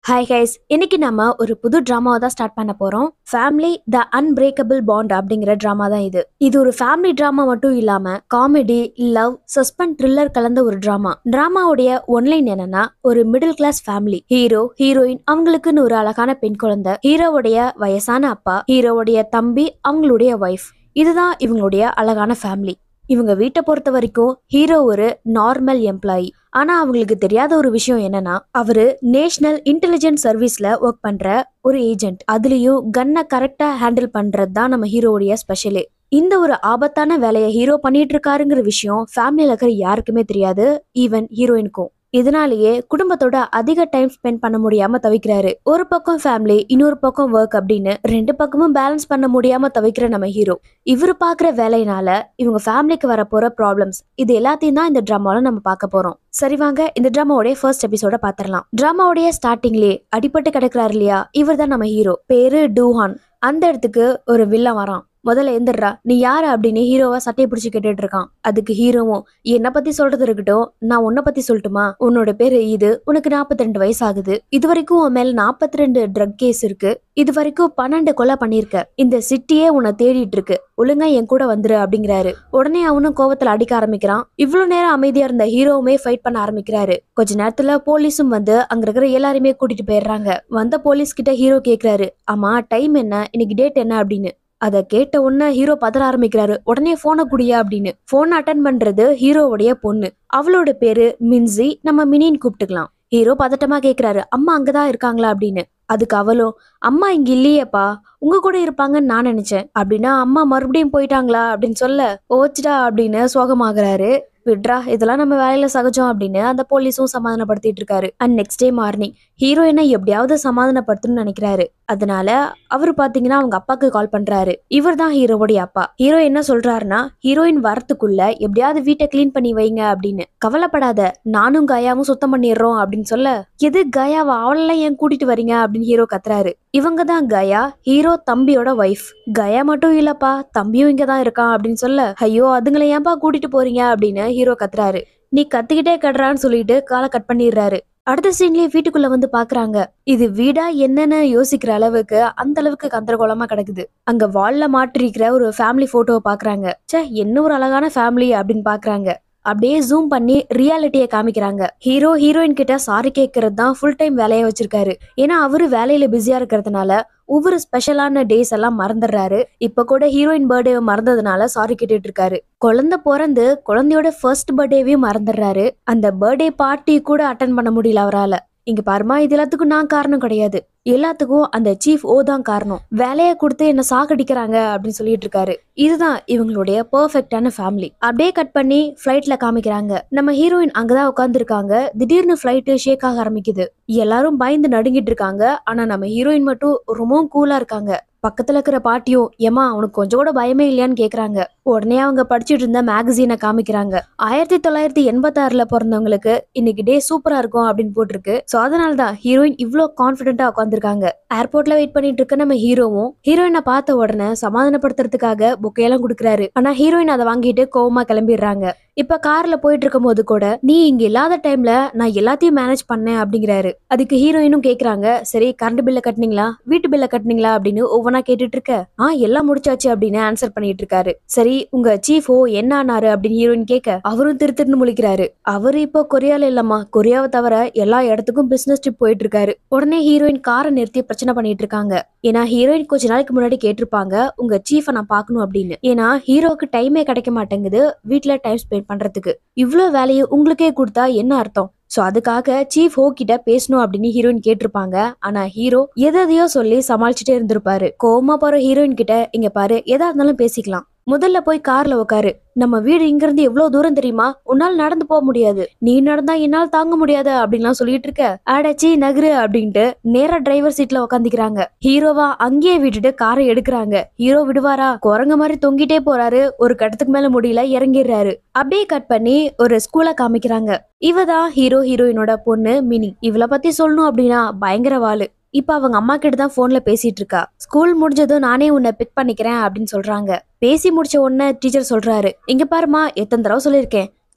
hi guys இன்னைக்கு நம்ம ஒரு புது ட்ராமாவை தான் ஸ்டார்ட் பண்ண போறோம் ஃபேமிலி த அன்பிரேக்கபிள் பாண்ட் அப்படிங்கிற ட்ராமா தான் இது இது ஒரு ஃபேமிலி ட்ராமா மட்டும் இல்லாம காமெடி லவ் சஸ்பெண்ட் த்ரில்லர் கலந்த ஒரு ட்ராமா ட்ராமாவுடைய ஒன்லைன் என்னன்னா ஒரு middle class family hero heroine அவங்களுக்குன்னு ஒரு அழகான பெண் குழந்தை ஹீரோவுடைய வயசான அப்பா ஹீரோவுடைய தம்பி அவங்களுடைய ஒய்ஃப் இதுதான் இவங்களுடைய அழகான ஃபேமிலி இவங்க வீட்டை பொறுத்த வரைக்கும் ஹீரோ ஒரு நார்மல் எம்ப்ளாயி ஆனா அவங்களுக்கு தெரியாத ஒரு விஷயம் என்னன்னா அவரு நேஷனல் இன்டெலிஜென்ஸ் சர்வீஸ்ல ஒர்க் பண்ற ஒரு ஏஜென்ட் அதுலயும் கன்னை கரெக்டா ஹேண்டில் பண்றது தான் நம்ம ஹீரோவுடைய ஸ்பெஷலே இந்த ஒரு ஆபத்தான வேலையை ஹீரோ பண்ணிட்டு இருக்காருங்கிற விஷயம் ஃபேமிலியில இருக்கிற யாருக்குமே தெரியாது ஈவன் ஹீரோயினுக்கும் இதனாலேயே குடும்பத்தோட அதிக டைம் ஸ்பெண்ட் பண்ண முடியாம தவிக்கிறாரு ஒரு பக்கம் ஃபேமிலி இன்னொரு பக்கம் ஒர்க் அப்படின்னு ரெண்டு பக்கமும் பேலன்ஸ் பண்ண முடியாம தவிக்கிற நம்ம ஹீரோ இவரு பாக்குற வேலையினால இவங்க ஃபேமிலிக்கு வர போற ப்ராப்ளம்ஸ் இது எல்லாத்தையும் தான் இந்த ட்ராமால நம்ம பார்க்க போறோம் சரி வாங்க இந்த ட்ராமாவுடைய ஃபர்ஸ்ட் எபிசோட பாத்திரலாம் ட்ராமாவுடைய ஸ்டார்டிங்லயே அடிபட்டு கிடக்குறாரு இல்லையா இவர் தான் நம்ம ஹீரோ பேரு டூஹான் அந்த இடத்துக்கு ஒரு வில்லன் வரான் முதல்ல எந்திரா நீ யாரு அப்படின்னு ஹீரோவா சட்டையை பிடிச்சி கேட்டுட்டு இருக்கான் அதுக்கு ஹீரோவும் என்ன பத்தி சொல்றது இருக்கட்டும் நான் உன்னை பத்தி சொல்லட்டுமா உன்னோட பேரு இது உனக்கு 42 ரெண்டு வயசு ஆகுது இது வரைக்கும் உன் மேல 42 ரெண்டு ட்ரக் கேஸ் இருக்கு இது வரைக்கும் பன்னெண்டு கொலை பண்ணிருக்க இந்த சிட்டியே உன்னை தேடிட்டு இருக்கு ஒழுங்கா என் கூட வந்துரு அப்படிங்கிறாரு உடனே அவனும் கோவத்துல அடிக்க ஆரம்பிக்கிறான் இவ்வளவு நேரம் அமைதியா இருந்த ஹீரோவுமே ஃபைட் பண்ண ஆரம்பிக்கிறாரு கொஞ்ச நேரத்துல போலீஸும் வந்து அங்க இருக்கிற எல்லாருமே கூட்டிட்டு போயிடுறாங்க வந்த போலீஸ் கிட்ட ஹீரோ கேக்குறாரு ஆமா டைம் என்ன இன்னைக்கு டேட் என்ன அப்படின்னு அத கேட்ட உடனே ஹீரோ பதற ஆரம்பிக்கிறாரு உடனே போனை குடியா அப்படின்னு போன் அட்டன் பண்றது ஹீரோவுடைய பொண்ணு அவளோட பேரு மின்சி நம்ம மினின்னு கூப்பிட்டுக்கலாம் ஹீரோ பதட்டமா கேக்குறாரு அம்மா அங்கதான் இருக்காங்களா அப்படின்னு அதுக்கு அவளும் அம்மா இங்க இல்லையேப்பா உங்க கூட இருப்பாங்கன்னு நான் நினைச்சேன் அப்படின்னா அம்மா மறுபடியும் போயிட்டாங்களா அப்படின்னு சொல்ல ஓச்சுடா அப்படின்னு சோகமாகறாரு விட்ரா இதெல்லாம் நம்ம வேலையில சகஜம் அப்படின்னு அந்த போலீஸும் சமாதானப்படுத்திட்டு இருக்காரு அண்ட் நெக்ஸ்ட் டே மார்னிங் ஹீரோயினை எப்படியாவது சமாதானப்படுத்தணும்னு நினைக்கிறாரு அதனால அவர் பாத்தீங்கன்னா அவங்க அப்பாக்கு கால் பண்றாரு இவர் தான் ஹீரோவுடைய அப்பா ஹீரோ என்ன சொல்றாருன்னா ஹீரோயின் வரத்துக்குள்ள எப்படியாவது வீட்டை க்ளீன் பண்ணி வைங்க அப்படின்னு கவலைப்படாத நானும் கயாவும் சுத்தம் பண்ணிடுறோம் அப்படின்னு சொல்ல எது கயாவா அவளெல்லாம் ஏன் கூட்டிட்டு வரீங்க அப்படின்னு ஹீரோ கத்துறாரு இவங்க தான் கயா ஹீரோ தம்பியோட ஒய்ஃப் கயா மட்டும் இல்லப்பா தம்பியும் இங்க தான் இருக்கான் அப்படின்னு சொல்ல ஐயோ அதுங்களை ஏன்பா கூட்டிட்டு போறீங்க அப்படின்னு ஹீரோ கத்துறாரு நீ கத்திக்கிட்டே கடுறான்னு சொல்லிட்டு காலை கட் பண்ணிடுறாரு அடுத்த சீன்லயே வீட்டுக்குள்ள வந்து பாக்குறாங்க இது வீடா என்னன்னு யோசிக்கிற அளவுக்கு அந்த அளவுக்கு கந்தரகோலமா கிடக்குது அங்க வால்ல மாட்டிருக்கிற ஒரு ஃபேமிலி போட்டோவை பாக்குறாங்க ச்சே என்ன ஒரு அழகான ஃபேமிலி அப்படின்னு பாக்குறாங்க அப்படியே ஜூம் பண்ணி ரியாலிட்டியை காமிக்கிறாங்க ஹீரோ ஹீரோயின் கிட்ட சாரி கேட்கறது தான் ஃபுல் டைம் வேலையை வச்சிருக்காரு ஏன்னா அவரு வேலையில பிஸியா இருக்கிறதுனால ஒவ்வொரு ஸ்பெஷலான டேஸ் எல்லாம் மறந்துடுறாரு இப்ப கூட ஹீரோயின் பர்த்டேவை மறந்ததுனால சாரி கேட்டுட்டு இருக்காரு குழந்தை பிறந்து குழந்தையோட ஃபர்ஸ்ட் பர்த்டேவையும் மறந்துடுறாரு அந்த பர்த்டே பார்ட்டி கூட அட்டன் பண்ண முடியல அவரால இங்க பாருமா இது எல்லாத்துக்கும் நான் காரணம் கிடையாது எல்லாத்துக்கும் அந்த சீஃப் ஓ தான் காரணம் வேலையை கொடுத்து என்ன சாகடிக்கிறாங்க அப்படின்னு சொல்லிட்டு இருக்காரு இதுதான் இவங்களுடைய பெர்ஃபெக்டான ஃபேமிலி அப்படியே கட் பண்ணி ஃபிளைட்ல காமிக்கிறாங்க நம்ம ஹீரோயின் அங்கதான் உட்காந்துருக்காங்க திடீர்னு ஃபிளைட் ஷேக் ஆக ஆரம்பிக்குது எல்லாரும் பயந்து நடுங்கிட்டு இருக்காங்க ஆனா நம்ம ஹீரோயின் மட்டும் ரொம்பவும் கூலா இருக்காங்க பக்கத்துல இருக்கிற பாட்டியும் ஏமா அவனுக்கு கொஞ்சம் கூட பயமே இல்லையான்னு கேக்குறாங்க உடனே அவங்க படிச்சுட்டு இருந்த மேகசீனை காமிக்கிறாங்க ஆயிரத்தி தொள்ளாயிரத்தி எண்பத்தாறுல பிறந்தவங்களுக்கு இன்னைக்கு டே சூப்பரா இருக்கும் அப்படின்னு போட்டிருக்கு சோ அதனாலதான் ஹீரோயின் இவ்ளோ கான்பிடென்ட்டா உட்காந்துருக்காங்க ஏர்போர்ட்ல வெயிட் பண்ணிட்டு இருக்க நம்ம ஹீரோவும் ஹீரோயினை பார்த்த உடனே சமாதானப்படுத்துறதுக்காக புக்கையெல்லாம் கொடுக்குறாரு ஆனா ஹீரோயின் அதை வாங்கிட்டு கோவமா கிளம்பிடுறாங்க இப்ப கார்ல போயிட்டு இருக்கும் போது கூட நீ இங்க இல்லாத டைம்ல நான் எல்லாத்தையும் மேனேஜ் பண்ணேன் அப்படிங்கிறாரு அதுக்கு ஹீரோயினும் கேக்குறாங்க சரி கரண்ட் பில்ல கட்டுனீங்களா வீட்டு பில்ல கட்டுனீங்களா அப்படின்னு ஒவ்வொன்றா கேட்டுட்டு இருக்க ஆ எல்லாம் முடிச்சாச்சு அப்படின்னு ஆன்சர் பண்ணிட்டு இருக்காரு சரி உங்க சீஃப் ஓ என்ன ஆனாரு அப்படின்னு ஹீரோயின் கேட்க அவரும் திரு திருன்னு முழிக்கிறாரு அவரு இப்போ கொரியால இல்லம்மா கொரியாவை தவிர எல்லா இடத்துக்கும் பிசினஸ் ட்ரிப் போயிட்டு இருக்காரு உடனே ஹீரோயின் காரை நிறுத்தி பிரச்சனை பண்ணிட்டு இருக்காங்க ஏன்னா ஹீரோயின் கொஞ்ச நாளைக்கு முன்னாடி கேட்டிருப்பாங்க உங்க சீஃபை நான் பார்க்கணும் அப்படின்னு ஏன்னா ஹீரோக்கு டைமே கிடைக்க மாட்டேங்குது வீட்ல டைம் ஸ்பெண்ட் பண்றதுக்கு இவ்ளோ வேலையை உங்களுக்கே கொடுத்தா என்ன அர்த்தம் சோ அதுக்காக சீஃப் ஹோ கிட்ட பேசணும் அப்படின்னு ஹீரோயின் கேட்டிருப்பாங்க ஆனா ஹீரோ எதையோ சொல்லி சமாளிச்சுட்டே இருந்திருப்பாரு கோவமா போற ஹீரோயின் கிட்ட இங்க பாரு எதா இருந்தாலும் பேசிக்கலாம் முதல்ல போய் கார்ல உட்காரு நம்ம வீடு இங்க இருந்து எவ்வளவு தூரம் தெரியுமா உன்னால நடந்து போக முடியாது நீ நடந்தா என்னால் தாங்க முடியாது அப்படின்லாம் சொல்லிட்டு இருக்க அடச்சி நகரு அப்படின்ட்டு நேரா டிரைவர் சீட்ல உக்காந்துக்கிறாங்க ஹீரோவா அங்கேயே விட்டுட்டு காரை எடுக்கிறாங்க ஹீரோ விடுவாரா குரங்க மாதிரி தொங்கிட்டே போறாரு ஒரு கட்டத்துக்கு மேல முடியல இறங்கிடுறாரு அப்படியே கட் பண்ணி ஒரு ஸ்கூலை காமிக்கிறாங்க இவ தான் ஹீரோ ஹீரோயினோட பொண்ணு மினி இவளை பத்தி சொல்லணும் அப்படின்னா பயங்கர வாளு இப்ப அவங்க அம்மா கிட்ட தான் போன்ல பேசிட்டு இருக்கா ஸ்கூல் முடிஞ்சதும் நானே உன்னை பிக் பண்ணிக்கிறேன் அப்படின்னு சொல்றாங்க பேசி முடிச்ச உடனே டீச்சர் சொல்றாரு இங்க பாருமா எத்தனை தடவை சொல்லியிருக்கேன்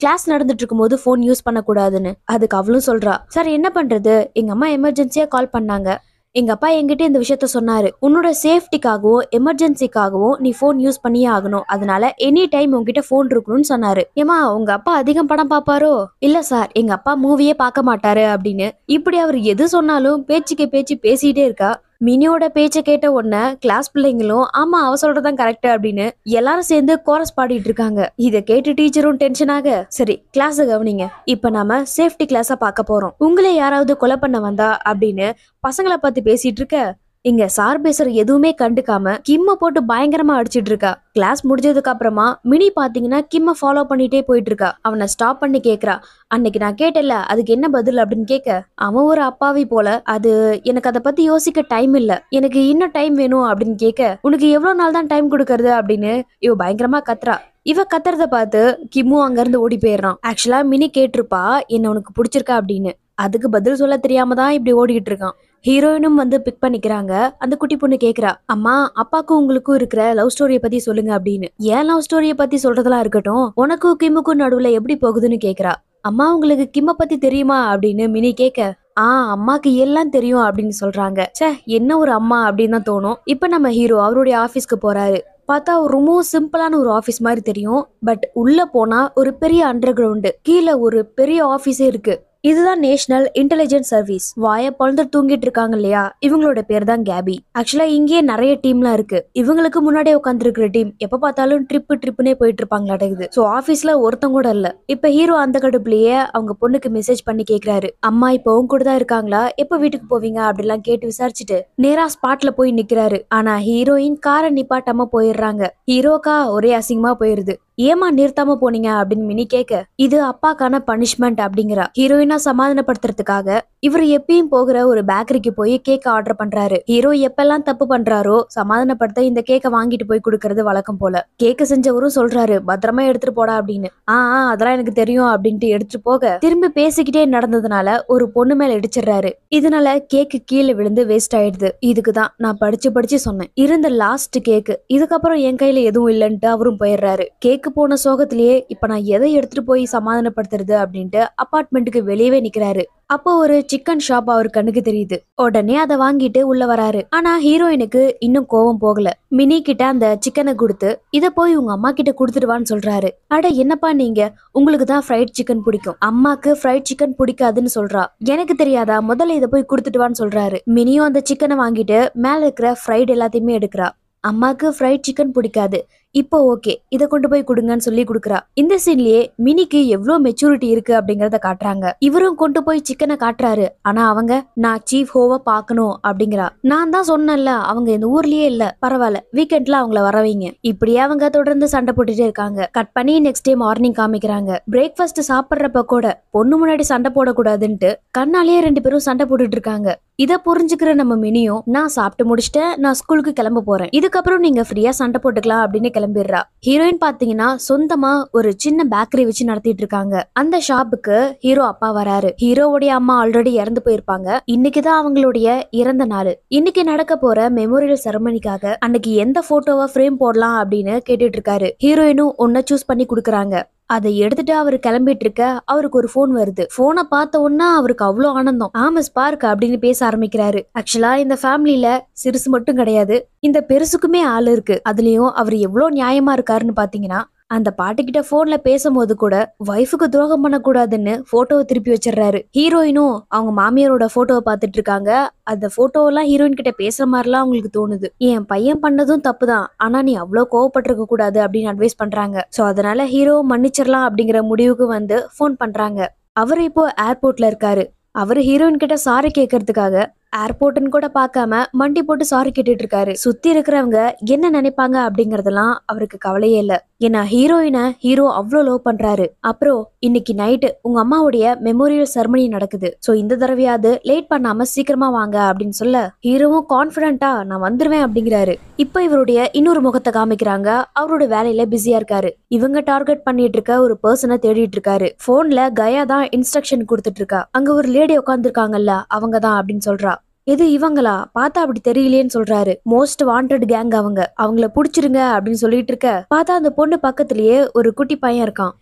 கிளாஸ் நடந்துட்டு இருக்கும்போது ஃபோன் யூஸ் பண்ணக்கூடாதுன்னு அதுக்கு அவளும் சொல்றா சார் என்ன பண்றது எங்க அம்மா எமர்ஜென்சியா கால் பண்ணாங்க எங்க அப்பா என்கிட்ட இந்த விஷயத்த சொன்னாரு உன்னோட சேஃப்டிக்காகவும் எமர்ஜென்சிக்காகவும் நீ ஃபோன் யூஸ் பண்ணியே ஆகணும் அதனால எனி டைம் உங்ககிட்ட ஃபோன் இருக்கணும்னு சொன்னாரு ஏமா உங்க அப்பா அதிகம் படம் பாப்பாரோ இல்ல சார் எங்க அப்பா மூவியே பார்க்க மாட்டாரு அப்படின்னு இப்படி அவர் எது சொன்னாலும் பேச்சுக்கு பேச்சு பேசிட்டே இருக்கா மினியோட பேச்ச கேட்ட உடனே கிளாஸ் பிள்ளைங்களும் ஆமா அவ சொல்றதான் கரெக்ட் அப்படின்னு எல்லாரும் சேர்ந்து கோரஸ் பாடிட்டு இருக்காங்க இத கேட்டு டீச்சரும் டென்ஷன் ஆக சரி கிளாஸ் கவனிங்க இப்ப நாம சேஃப்டி கிளாஸா பார்க்க போறோம் உங்களை யாராவது கொலை பண்ண வந்தா அப்படின்னு பசங்களை பார்த்து பேசிட்டு இருக்க இங்க சார் பேசுற எதுவுமே கண்டுக்காம கிம்ம போட்டு பயங்கரமா அடிச்சிட்டு இருக்கா கிளாஸ் முடிஞ்சதுக்கு அப்புறமா மினி பாத்தீங்கன்னா கிம்ம ஃபாலோ பண்ணிட்டே போயிட்டு இருக்கா அவனை ஸ்டாப் பண்ணி கேக்குறா அன்னைக்கு நான் கேட்டல அதுக்கு என்ன பதில் அப்படின்னு கேட்க அவன் ஒரு அப்பாவி போல அது எனக்கு அதை பத்தி யோசிக்க டைம் இல்ல எனக்கு இன்னும் டைம் வேணும் அப்படின்னு கேட்க உனக்கு எவ்வளவு நாள் தான் டைம் கொடுக்கறது அப்படின்னு இவ பயங்கரமா கத்துறா இவ கத்துறத பார்த்து கிம்மு அங்க இருந்து ஓடி போயிடுறான் ஆக்சுவலா மினி கேட்டிருப்பா என்ன உனக்கு பிடிச்சிருக்கா அப்படின்னு அதுக்கு பதில் சொல்ல தெரியாம தான் இப்படி ஓடிக்கிட்டு இருக்கான் ஹீரோயினும் வந்து பிக் பண்ணிக்கிறாங்க அந்த குட்டி பொண்ணு கேக்குறா அம்மா அப்பாக்கும் உங்களுக்கும் இருக்கிற லவ் ஸ்டோரிய பத்தி சொல்லுங்க அப்படின்னு ஏன் லவ் ஸ்டோரிய பத்தி சொல்றதெல்லாம் இருக்கட்டும் உனக்கும் கிம்முக்கும் நடுவுல எப்படி போகுதுன்னு கேக்குறா அம்மா உங்களுக்கு கிம்ம பத்தி தெரியுமா அப்படின்னு மினி கேட்க ஆ அம்மாக்கு எல்லாம் தெரியும் அப்படின்னு சொல்றாங்க ச்சே என்ன ஒரு அம்மா அப்படின்னு தான் தோணும் இப்ப நம்ம ஹீரோ அவருடைய ஆபீஸ்க்கு போறாரு பார்த்தா ரொம்பவும் சிம்பிளான ஒரு ஆபீஸ் மாதிரி தெரியும் பட் உள்ள போனா ஒரு பெரிய அண்டர் கிரவுண்டு கீழே ஒரு பெரிய ஆபீஸே இருக்கு இதுதான் நேஷனல் இன்டெலிஜென்ஸ் சர்வீஸ் வாய பொழுது தூங்கிட்டு இருக்காங்க இல்லையா இவங்களோட பேர் தான் கேபி ஆக்சுவலா இங்கேயே நிறைய டீம்லாம் இருக்கு இவங்களுக்கு முன்னாடியே உட்காந்துருக்கிற டீம் எப்ப பார்த்தாலும் ட்ரிப்பு ட்ரிப்புனே போயிட்டு இருப்பாங்களாட்டகுது சோ ஆபீஸ்ல ஒருத்தங்க கூட இல்ல இப்ப ஹீரோ அந்த கடுப்புலயே அவங்க பொண்ணுக்கு மெசேஜ் பண்ணி கேக்குறாரு அம்மா இப்போ உங்க கூட தான் இருக்காங்களா எப்ப வீட்டுக்கு போவீங்க அப்படிலாம் கேட்டு விசாரிச்சுட்டு நேரா ஸ்பாட்ல போய் நிக்கிறாரு ஆனா ஹீரோயின் காரை நிப்பாட்டாம போயிடுறாங்க ஹீரோக்கா ஒரே அசிங்கமா போயிருது ஏமா நிறுத்தாம போனீங்க அப்படின்னு மினி கேட்க இது அப்பாக்கான பனிஷ்மெண்ட் அப்படிங்கிறா ஹீரோயினா சமாதானப்படுத்துறதுக்காக இவர் எப்பயும் போகிற ஒரு பேக்கரிக்கு போய் கேக் ஆர்டர் பண்றாரு ஹீரோ எப்பெல்லாம் தப்பு பண்றாரோ சமாதானப்படுத்த இந்த கேக்கை வாங்கிட்டு போய் கொடுக்கறது வழக்கம் போல கேக்க செஞ்சவரும் சொல்றாரு பத்திரமா எடுத்துட்டு போடா அப்படின்னு ஆ ஆ, அதெல்லாம் எனக்கு தெரியும் அப்படின்ட்டு எடுத்துட்டு போக திரும்பி பேசிக்கிட்டே நடந்ததுனால ஒரு பொண்ணு மேல இடிச்சிடுறாரு இதனால கேக்கு கீழே விழுந்து வேஸ்ட் ஆயிடுது இதுக்கு தான் நான் படிச்சு படிச்சு சொன்னேன் இருந்த லாஸ்ட் கேக்கு இதுக்கப்புறம் என் கையில எதுவும் இல்லைன்ட்டு அவரும் போயிடுறாரு கேக்கு போன சோகத்திலேயே இப்ப நான் எதை எடுத்துட்டு போய் சமாதானப்படுத்துறது அப்படின்ட்டு அபார்ட்மெண்ட்டுக்கு வெளியவே நிக்கிறாரு அப்போ ஒரு சிக்கன் ஷாப் அவர் கண்ணுக்கு தெரியுது உடனே அதை வாங்கிட்டு உள்ள வராரு ஆனா ஹீரோயினுக்கு இன்னும் கோவம் போகல மினி கிட்ட அந்த சிக்கனை கொடுத்து இத போய் உங்க அம்மா கிட்ட கொடுத்துடுவான்னு சொல்றாரு அட என்னப்பா நீங்க உங்களுக்கு தான் ஃப்ரைட் சிக்கன் பிடிக்கும் அம்மாக்கு ஃப்ரைட் சிக்கன் பிடிக்காதுன்னு சொல்றா எனக்கு தெரியாதா முதல்ல இதை போய் கொடுத்துட்டு சொல்றாரு மினியும் அந்த சிக்கனை வாங்கிட்டு மேல இருக்கிற ஃப்ரைட் எல்லாத்தையுமே எடுக்கிறா அம்மாக்கு ஃப்ரைட் சிக்கன் பிடிக்காது இப்போ ஓகே இதை கொண்டு போய் கொடுங்கன்னு சொல்லி கொடுக்குறா இந்த சீன்லயே மினிக்கு எவ்வளோ மெச்சூரிட்டி இருக்கு அப்படிங்கறத காட்டுறாங்க இவரும் கொண்டு போய் சிக்கனை காட்டுறாரு ஆனா அவங்க நான் சீஃப் ஹோவ பார்க்கணும் அப்படிங்கிறா நான் தான் சொன்னேன்ல அவங்க இந்த ஊர்லயே இல்ல பரவாயில்ல வீக்கெண்ட்ல அவங்கள வர வைங்க இப்படியே அவங்க தொடர்ந்து சண்டை போட்டுட்டே இருக்காங்க கட் பண்ணி நெக்ஸ்ட் டே மார்னிங் காமிக்கிறாங்க பிரேக்ஃபாஸ்ட் சாப்பிட்றப்ப கூட பொண்ணு முன்னாடி சண்டை போடக்கூடாதுன்ட்டு கண்ணாலேயே ரெண்டு பேரும் சண்டை போட்டுட்டு இருக்காங்க இத புரிஞ்சுக்கிற நம்ம மினியும் நான் சாப்பிட்டு முடிச்சிட்டேன் நான் ஸ்கூலுக்கு கிளம்ப போறேன் இதுக்கப்புறம் நீங்க ஃப்ரீயா சண்டை போட்டுக்கலாம் அப்படின்னு கிளம்பிடுறா ஹீரோயின் பாத்தீங்கன்னா சொந்தமா ஒரு சின்ன பேக்கரி வச்சு நடத்திட்டு இருக்காங்க அந்த ஷாப்புக்கு ஹீரோ அப்பா வராரு ஹீரோவுடைய அம்மா ஆல்ரெடி இறந்து போயிருப்பாங்க இன்னைக்குதான் அவங்களுடைய இறந்த நாள் இன்னைக்கு நடக்க போற மெமோரியல் செரமனிக்காக அன்னைக்கு எந்த போட்டோவை ஃப்ரேம் போடலாம் அப்படின்னு கேட்டுட்டு இருக்காரு ஹீரோயினும் ஒன்ன சூஸ் பண்ணி கொடுக்குறாங்க அதை எடுத்துட்டு அவர் கிளம்பிட்டு இருக்க அவருக்கு ஒரு ஃபோன் வருது போனை பார்த்த உடனே அவருக்கு அவ்வளோ ஆனந்தம் ஆமஸ் பார்க் அப்படின்னு பேச ஆரம்பிக்கிறாரு ஆக்சுவலா இந்த ஃபேமிலியில சிறுசு மட்டும் கிடையாது இந்த பெருசுக்குமே ஆள் இருக்கு அதுலயும் அவர் எவ்வளோ நியாயமா இருக்காருன்னு பாத்தீங்கன்னா அந்த பாட்டுக்கிட்ட போன்ல பேசும்போது கூட ஒய்ஃபுக்கு துரோகம் பண்ணக்கூடாதுன்னு போட்டோவை திருப்பி வச்சிடுறாரு ஹீரோயினும் அவங்க மாமியாரோட போட்டோவை பார்த்துட்டு இருக்காங்க அந்த போட்டோவெல்லாம் ஹீரோயின் கிட்ட பேசுற மாதிரிலாம் அவங்களுக்கு தோணுது என் பையன் பண்ணதும் தப்பு தான் ஆனா நீ அவ்வளோ கோவப்பட்டிருக்க கூடாது அப்படின்னு அட்வைஸ் பண்றாங்க சோ அதனால ஹீரோ மன்னிச்சிடலாம் அப்படிங்கிற முடிவுக்கு வந்து ஃபோன் பண்றாங்க அவர் இப்போ ஏர்போர்ட்ல இருக்காரு அவர் ஹீரோயின் கிட்ட சாரி கேட்கறதுக்காக ஏர்போர்ட்னு கூட பார்க்காம மண்டி போட்டு சாரி கேட்டுட்டு இருக்காரு சுத்தி இருக்கிறவங்க என்ன நினைப்பாங்க அப்படிங்கறதெல்லாம் அவருக்கு கவலையே இல்ல ஏன்னா ஹீரோயினை ஹீரோ அவ்வளோ லவ் பண்றாரு அப்புறம் இன்னைக்கு நைட்டு உங்க அம்மாவுடைய மெமோரியல் செரமனி நடக்குது சோ இந்த தடவையாவது லேட் பண்ணாம சீக்கிரமா வாங்க அப்படின்னு சொல்ல ஹீரோவும் கான்பிடண்டா நான் வந்துருவேன் அப்படிங்கிறாரு இப்ப இவருடைய இன்னொரு முகத்தை காமிக்கிறாங்க அவரோட வேலையில பிஸியா இருக்காரு இவங்க டார்கெட் பண்ணிட்டு இருக்க ஒரு பர்சனை தேடிட்டு இருக்காரு போன்ல கயா தான் இன்ஸ்ட்ரக்ஷன் கொடுத்துட்டு இருக்கா அங்க ஒரு லேடி உட்காந்துருக்காங்கல்ல அவங்க தான் அப்படின்னு சொல்றா எது இவங்களா பார்த்தா அப்படி தெரியலையேன்னு சொல்றாரு மோஸ்ட் வாண்டட் கேங் அவங்க அவங்கள புடிச்சிருங்க அப்படின்னு சொல்லிட்டு இருக்க பார்த்தா அந்த பொண்ணு பக்கத்திலேயே ஒரு குட்டி பையன் இருக்கான்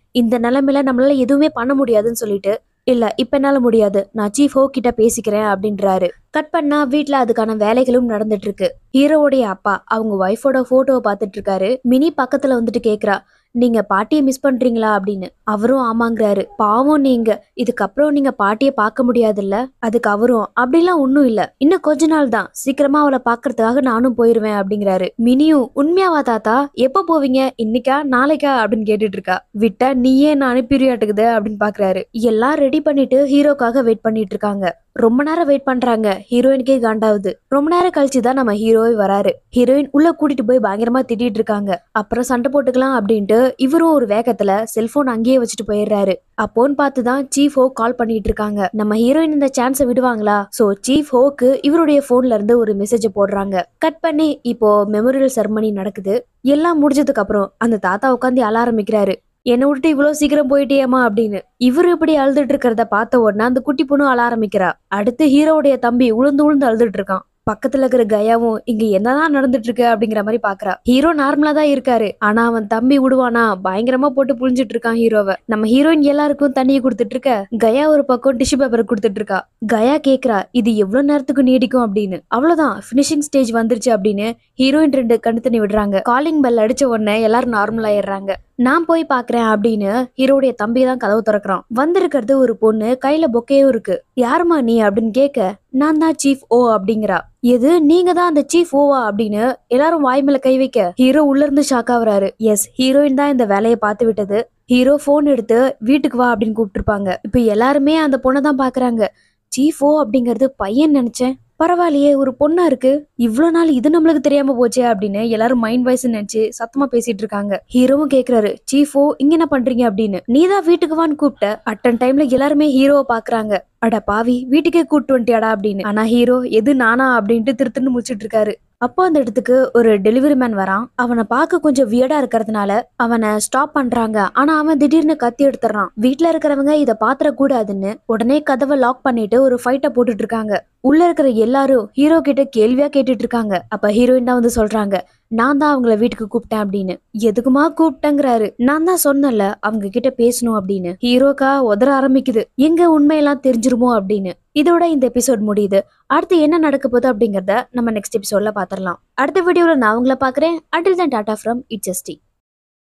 இந்த நிலைமையில நம்மளால எதுவுமே பண்ண முடியாதுன்னு சொல்லிட்டு இல்ல இப்ப என்னால முடியாது நான் சீஃப் ஹோ கிட்ட பேசிக்கிறேன் அப்படின்றாரு கட் பண்ணா வீட்ல அதுக்கான வேலைகளும் நடந்துட்டு இருக்கு ஹீரோவுடைய அப்பா அவங்க ஒய்ஃபோட போட்டோவை பார்த்துட்டு இருக்காரு மினி பக்கத்துல வந்துட்டு கேக்குறா நீங்க பாட்டியை மிஸ் பண்றீங்களா அப்படின்னு அவரும் ஆமாங்கிறாரு பாவம் நீங்க இதுக்கப்புறம் நீங்க பாட்டியை பார்க்க முடியாதுல்ல அதுக்கு அவரும் அப்படிலாம் ஒண்ணும் இல்ல இன்னும் கொஞ்ச நாள் தான் சீக்கிரமா அவளை பாக்குறதுக்காக நானும் போயிருவேன் அப்படிங்கிறாரு மினியும் உண்மையாவா தாத்தா எப்ப போவீங்க இன்னைக்கா நாளைக்கா அப்படின்னு கேட்டுட்டு இருக்கா விட்டா நீயே நான் அனுப்பிடுயாட்டுக்குது அப்படின்னு பாக்குறாரு எல்லாம் ரெடி பண்ணிட்டு ஹீரோக்காக வெயிட் பண்ணிட்டு இருக்காங்க ரொம்ப நேரம் வெயிட் பண்றாங்க ஹீரோயினுக்கே காண்டாவுது ரொம்ப நேரம் கழிச்சு தான் நம்ம ஹீரோவே வராரு ஹீரோயின் உள்ள கூட்டிட்டு போய் பயங்கரமா திட்டிட்டு இருக்காங்க அப்புறம் சண்டை போட்டுக்கலாம் அப்படின்ட்டு இவரும் ஒரு வேகத்துல செல்போன் அங்கேயே வச்சுட்டு போயிடுறாரு அப்போன்னு பார்த்து தான் சீஃப் ஹோ கால் பண்ணிட்டு இருக்காங்க நம்ம ஹீரோயின் இந்த சான்ஸை விடுவாங்களா சோ சீஃப் ஹோக்கு இவருடைய போன்ல இருந்து ஒரு மெசேஜ் போடுறாங்க கட் பண்ணி இப்போ மெமோரியல் செரமனி நடக்குது எல்லாம் முடிஞ்சதுக்கு அப்புறம் அந்த தாத்தா உட்காந்து அழ ஆரம்பிக்கிறாரு என்னை விட்டுட்டு இவ்வளவு சீக்கிரம் போயிட்டியேமா அப்படின்னு இவரு இப்படி அழுதுட்டு இருக்கிறத பார்த்த உடனே அந்த குட்டி பொண்ணு அழ ஆரம்பிக்கிறா அடுத்து ஹீரோவுடைய தம்பி உளுந்து உளுந்து அழுதுட்டு இருக்கான் பக்கத்துல இருக்கிற கயாவும் இங்க என்னதான் நடந்துட்டு இருக்கு அப்படிங்கிற மாதிரி பாக்குறா ஹீரோ நார்மலா தான் இருக்காரு ஆனா அவன் தம்பி விடுவானா பயங்கரமா போட்டு புழிஞ்சிட்டு இருக்கான் ஹீரோவை நம்ம ஹீரோயின் எல்லாருக்கும் தண்ணியை கொடுத்துட்டு இருக்க கயா ஒரு பக்கம் டிஷ்யூ பேப்பர் கொடுத்துட்டு இருக்கா கயா கேக்குறா இது எவ்வளவு நேரத்துக்கு நீடிக்கும் அப்படின்னு அவ்வளவுதான் பினிஷிங் ஸ்டேஜ் வந்துருச்சு அப்படின்னு ஹீரோயின் ரெண்டு கண்ணு தண்ணி விடுறாங்க காலிங் பெல் அடிச்ச உடனே எல்லாரும் நார்மல் ஆயிடுறாங்க நான் போய் பாக்குறேன் அப்படின்னு ஹீரோடைய தம்பி தான் கதவு திறக்கிறான் வந்திருக்கிறது ஒரு பொண்ணு கையில பொக்கையும் இருக்கு யாருமா நீ அப்படின்னு கேட்க நான் தான் சீஃப் ஓ அப்படிங்கிறா எது நீங்க தான் அந்த சீஃப் ஓவா அப்படின்னு எல்லாரும் வாய் மேல கை வைக்க ஹீரோ உள்ள இருந்து ஷாக் ஆகுறாரு எஸ் ஹீரோயின் தான் இந்த வேலையை பார்த்து விட்டது ஹீரோ ஃபோன் எடுத்து வீட்டுக்கு வா அப்படின்னு கூப்பிட்டுருப்பாங்க இப்போ எல்லாருமே அந்த பொண்ணை தான் பாக்குறாங்க சீஃப் ஓ அப்படிங்கிறது பையன் நினைச்சேன் பரவாயில்லையே ஒரு பொண்ணா இருக்கு இவ்வளோ நாள் இது நம்மளுக்கு தெரியாம போச்சே அப்படின்னு எல்லாரும் மைண்ட் வாய்ஸ் நினைச்சு சத்தமா பேசிட்டு இருக்காங்க ஹீரோவும் கேக்குறாரு சீஃபோ இங்க என்ன பண்றீங்க அப்படின்னு நீதான் வீட்டுக்கு வான்னு கூப்பிட்ட அட்டன் டைம்ல எல்லாருமே ஹீரோவை பாக்குறாங்க அட பாவி வீட்டுக்கே கூட்டு வந்துட்டியாடா அப்படின்னு ஆனா ஹீரோ எது நானா அப்படின்ட்டு திருத்துன்னு முடிச்சிட்டு இருக்காரு அப்போ அந்த இடத்துக்கு ஒரு டெலிவரி மேன் வரான் அவனை பார்க்க கொஞ்சம் வியர்டா இருக்கிறதுனால அவனை ஸ்டாப் பண்றாங்க ஆனா அவன் திடீர்னு கத்தி எடுத்துறான் வீட்ல இருக்கிறவங்க இத பாத்திர கூடாதுன்னு உடனே கதவை லாக் பண்ணிட்டு ஒரு ஃபைட்டை போட்டுட்டு இருக்காங்க உள்ள இருக்கிற எல்லாரும் ஹீரோ கிட்ட கேள்வியா கேட்டுட்டு இருக்காங்க அப்ப ஹீரோயின் தான் வந்து சொல்றாங்க நான் தான் அவங்கள வீட்டுக்கு கூப்பிட்டேன் அப்படின்னு எதுக்குமா கூப்பிட்டேங்கிறாரு நான் தான் சொன்னல அவங்க கிட்ட பேசணும் அப்படின்னு ஹீரோக்கா உதற ஆரம்பிக்குது எங்க உண்மையெல்லாம் தெரிஞ்சிருமோ அப்படின்னு இதோட இந்த எபிசோட் முடியுது அடுத்து என்ன நடக்க போகுது அப்படிங்கறத நம்ம நெக்ஸ்ட் எபிசோட்ல பாத்திரலாம் அடுத்த வீடியோல நான் உங்களை பாக்குறேன் until then tata from it's ST